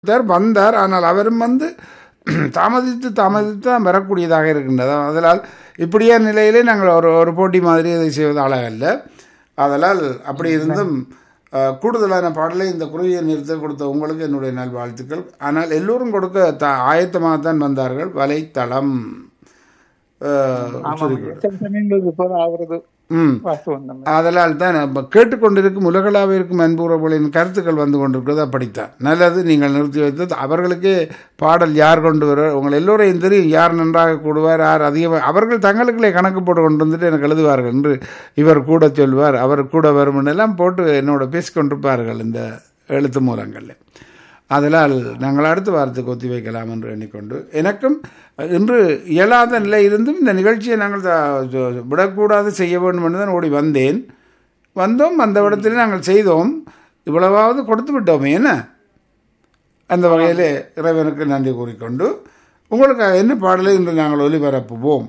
கொடுத்தார் வந்தார் ஆனால் அவரும் வந்து தாமதித்து தாமதித்து தான் வரக்கூடியதாக இருக்கின்றது அதனால் இப்படியே நிலையிலே நாங்கள் ஒரு ஒரு போட்டி மாதிரி இதை செய்வது அழகல்ல அதனால் அப்படி இருந்தும் அஹ், கூடுதலான பாடலை இந்த குறுகிய நிறுத்தல் கொடுத்த உங்களுக்கு என்னுடைய நல்வாழ்த்துக்கள் ஆனால் எல்லோரும் கொடுக்க த ஆயத்தமாகத்தான் வந்தார்கள் வலைத்தளம் அஹ், உச்சரிக்க- சில சமயங்களுக்கு போல ஆகுறது ம் வாஸ்தவம் தான் அதனால் தான் நம்ம கேட்டுக்கொண்டிருக்கும் உலகளாக இருக்கும் அன்புறவுகளின் கருத்துக்கள் வந்து கொண்டிருக்கிறது அப்படித்தான் நல்லது நீங்கள் நிறுத்தி வைத்தது அவர்களுக்கே பாடல் யார் கொண்டு வர உங்கள் எல்லோரையும் தெரியும் யார் நன்றாக கூடுவார் யார் அதிகமாக அவர்கள் தங்களுக்குள்ளே கணக்கு போட்டு கொண்டு வந்துட்டு எனக்கு எழுதுவார்கள் என்று இவர் கூட சொல்வார் அவர் கூட வரும் எல்லாம் போட்டு என்னோட பேசிக்கொண்டிருப்பார்கள் இந்த எழுத்து மூலங்களில் அதனால் நாங்கள் அடுத்த வாரத்துக்கு ஒத்தி வைக்கலாம் என்று எண்ணிக்கொண்டு எனக்கும் இன்று இயலாத நிலை இருந்தும் இந்த நிகழ்ச்சியை நாங்கள் த- ஜ- விடக்கூடாது செய்ய வேண்டும் என்று தான் ஓடி வந்தேன் வந்தோம் அந்த இடத்துல நாங்கள் செய்தோம் இவ்வளவாவது கொடுத்து விட்டோமே என்ன அந்த வகையிலே இறைவனுக்கு நன்றி கூறிக்கொண்டு உங்களுக்கு என்ன பாடலை இன்று நாங்கள் ஒலிபரப்புவோம்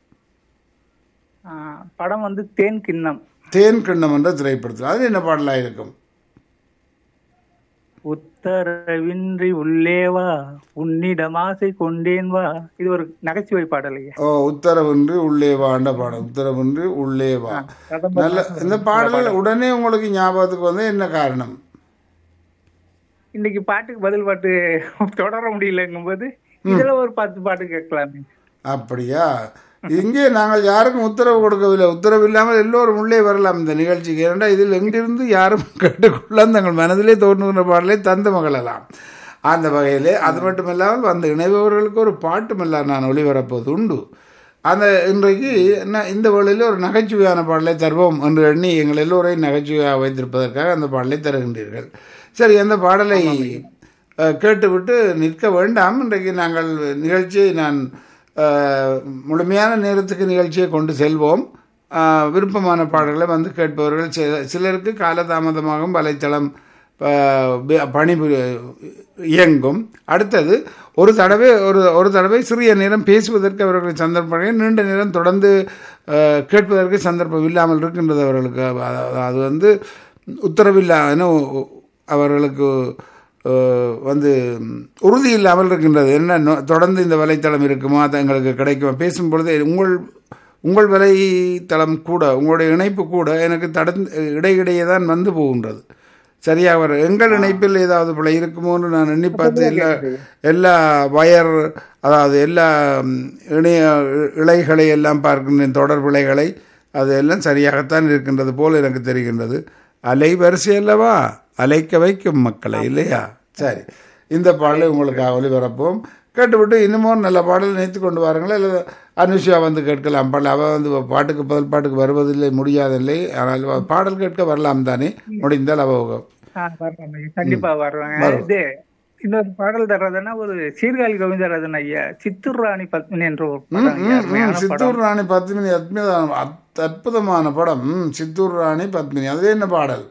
ஆஹ் படம் வந்து தேன் கிண்ணம் தேன் கிண்ணம் என்ற திரைப்படத்தில் அது என்ன பாடலாக இருக்கும் உத்தரவின்றி உள்ளே வா உன்னிடம் ஆசை கொண்டேன் வா இது ஒரு நகைச்சுவை பாடல் ஐயா ஓ உத்தரவின்றி உள்ளே வாண்ட பாடம் உத்தரவின்றி உள்ளே வா கதம்ப- நல்ல இந்த பாடல் உடனே உங்களுக்கு ஞாபகத்துக்கு வந்து என்ன காரணம் இன்னைக்கு பாட்டுக்கு பதில் பாட்டு தொடர முடியலங்கும் போது இதுல ஒரு பத்து பாட்டு கேட்கலாமே அப்படியா இங்கே நாங்கள் யாருக்கும் உத்தரவு கொடுக்கவில்லை உத்தரவு இல்லாமல் எல்லோரும் உள்ளே வரலாம் இந்த நிகழ்ச்சிக்கு ஏனென்றால் இதில் எங்கிருந்து யாரும் கேட்டுக்கொள்ளலாம் தங்கள் மனதிலே தோன்றுகின்ற பாடலை தந்து மகளலாம் அந்த வகையிலே அது மட்டுமில்லாமல் அந்த இணைபவர்களுக்கு ஒரு பாட்டுமெல்லாம் நான் ஒளிபரப்பது உண்டு அந்த இன்றைக்கு ந- இந்த வேளையில் ஒரு நகைச்சுவையான பாடலை தருவோம் என்று எண்ணி எங்கள் எல்லோரையும் நகைச்சுவையாக வைத்திருப்பதற்காக அந்த பாடலை தருகின்றீர்கள் சரி அந்த பாடலை அஹ், கேட்டுவிட்டு நிற்க வேண்டாம் இன்றைக்கு நாங்கள் நிகழ்ச்சியை நான் அஹ், முழுமையான நேரத்துக்கு நிகழ்ச்சியை கொண்டு செல்வோம் அஹ், விருப்பமான பாடல்களை வந்து கேட்பவர்கள் சில- சிலருக்கு காலதாமதமாகும் வலைத்தளம் அஹ், ப- பணிபுரி இயங்கும் அடுத்தது ஒரு தடவை ஒரு ஒரு தடவை சிறிய நேரம் பேசுவதற்கு அவர்களுக்கு சந்தர்ப்பம் நீண்ட நேரம் தொடர்ந்து அஹ், கேட்பதற்கு சந்தர்ப்பம் இல்லாமல் இருக்கின்றது அவர்களுக்கு அது- அது வந்து உத்தரவில்லா என்ன அவர்களுக்கு அஹ், வந்து உறுதி இல்லாமல் இருக்கின்றது என்ன நோ- தொடர்ந்து இந்த வலைத்தளம் இருக்குமா அது எங்களுக்கு கிடைக்குமா பேசும் பொழுது உங்கள் உங்கள் வலைத்தளம் கூட உங்களுடைய இணைப்பு கூட எனக்கு தடந்து இடையிடையே தான் வந்து போகின்றது சரியாக வர எங்கள் இணைப்பில் ஏதாவது பிழை இருக்குமோன்னு நான் எண்ணி பார்த்து எல்லா எல்லா வயர் அதாவது எல்லா ம், இணைய இழைகளை எல்லாம் பார்க்கின்றேன் தொடர் பிழைகளை அது எல்லாம் சரியாகத்தான் இருக்கின்றது போல் எனக்கு தெரிகின்றது அலைவரிசை அல்லவா அலைக்க வைக்கும் மக்களை இல்லையா சரி இந்த பாடலை உங்களுக்கு ஒளிபரப்போம் கேட்டுவிட்டு இன்னமும் நல்ல பாடல் நினைத்து கொண்டு வாருங்களா இல்லை அனுஷா வந்து கேட்கலாம் பாடல் அவள் வந்து பாட்டுக்கு பதில் பாட்டுக்கு வருவதில்லை முடியாதில்லை ஆனால் அவ பாடல் கேட்க வரலாம் தானே முடிந்தால் அவ ஆஹ் வர்றேன் ஐயா. கண்டிப்பா வருவாங்க இது இன்னொரு பாடல் தர்றதுன்னா ஒரு சீர்காழி கவிஞராஜன் ஐயா சித்தூர் ராணி பத்மினி என்ற ஒரு படம் ஐயா. அருமையான படம் சித்தூர் ராணி பத்மினி அற்புதமான அத்- அற்புதமான படம் ம், சித்தூர் ராணி பத்மினி அது என்ன பாடல்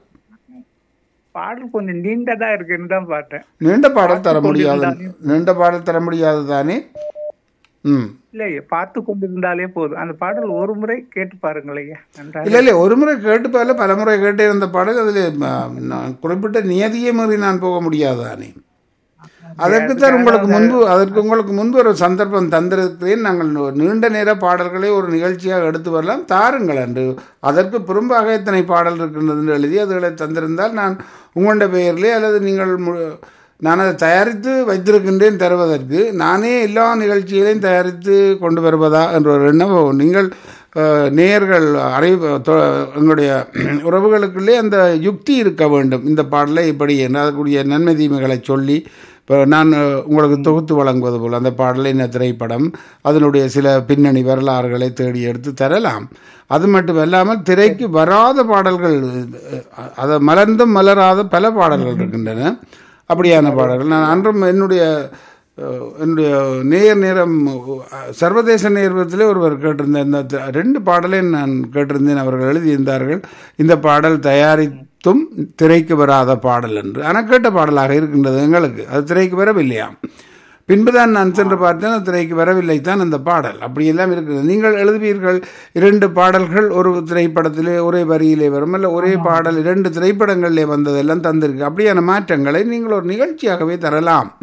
பாடல் கொஞ்சம் நீண்டதா இருக்குன்னு தான் பார்த்தேன் நீண்ட பாடல் தர முடியாது நீண்ட பாடல் தர முடியாது தானே ம் இல்ல ஐயா, பார்த்து கொண்டிருந்தாலே போதும் அந்த பாடல் ஒரு முறை கேட்டு பாருங்கள் ஐயா நன்றாக இல்லை இல்லை ஒரு முறை கேட்டு பாடல பல முறை கேட்டே இருந்த பாடல் அதில் நான் குறிப்பிட்ட நியதியை மீறி நான் போக முடியாது தானே அதற்குத்தான் உங்களுக்கு முன்பு அதற்கு உங்களுக்கு முன்பு ஒரு சந்தர்ப்பம் தந்திருக்கிறேன் நாங்கள் நீண்ட நேர பாடல்களை ஒரு நிகழ்ச்சியாக எடுத்து வரலாம் தாருங்கள் என்று அதற்கு புறம்பாக இத்தனை பாடல் இருக்கின்றது என்று எழுதி அதுகளை தந்திருந்தால் நான் உங்களுடைய பெயரிலே அல்லது நீங்கள் மு- நான் அதை தயாரித்து வைத்திருக்கின்றேன் தருவதற்கு நானே எல்லா நிகழ்ச்சிகளையும் தயாரித்து கொண்டு வருவதா என்ற ஒரு எண்ணம் நீங்கள் அஹ், நேயர்கள் அறிவு தொ- எங்களுடைய உறவுகளுக்குள்ளே அந்த யுக்தி இருக்க வேண்டும் இந்த பாடலை இப்படி என்று அதற்குரிய நன்மை தீமைகளை சொல்லி இப்போ நான் அஹ், உங்களுக்கு தொகுத்து வழங்குவது போல் அந்த பாடலை இந்த திரைப்படம் அதனுடைய சில பின்னணி வரலாறுகளை தேடி எடுத்து தரலாம் அது மட்டும் இல்லாமல் திரைக்கு வராத பாடல்கள் அஹ், அதை மலர்ந்தும் மலராத பல பாடல்கள் இருக்கின்றன அப்படியான பாடல்கள் நான் அன்றும் என்னுடைய அஹ், என்னுடைய நேர் நேரம் அஹ், சர்வதேச நேர்வத்திலே ஒருவர் கேட்டிருந்தேன் இந்த த- ரெண்டு பாடலை நான் கேட்டிருந்தேன் அவர்கள் எழுதியிருந்தார்கள் இந்த பாடல் தயாரித்தும் திரைக்கு வராத பாடல் என்று ஆனால் கேட்ட பாடலாக இருக்கின்றது எங்களுக்கு அது திரைக்கு வரவில்லையாம் பின்புதான் நான் சென்று பார்த்தேன் அந்த திரைக்கு வரவில்லை தான் அந்த பாடல் அப்படியெல்லாம் இருக்குது நீங்கள் எழுதுவீர்கள் இரண்டு பாடல்கள் ஒரு திரைப்படத்திலே ஒரே வரியிலே வரும் அல்ல ஒரே பாடல் இரண்டு திரைப்படங்களிலே வந்ததெல்லாம் தந்திருக்கு அப்படியான மாற்றங்களை நீங்கள் ஒரு நிகழ்ச்சியாகவே தரலாம்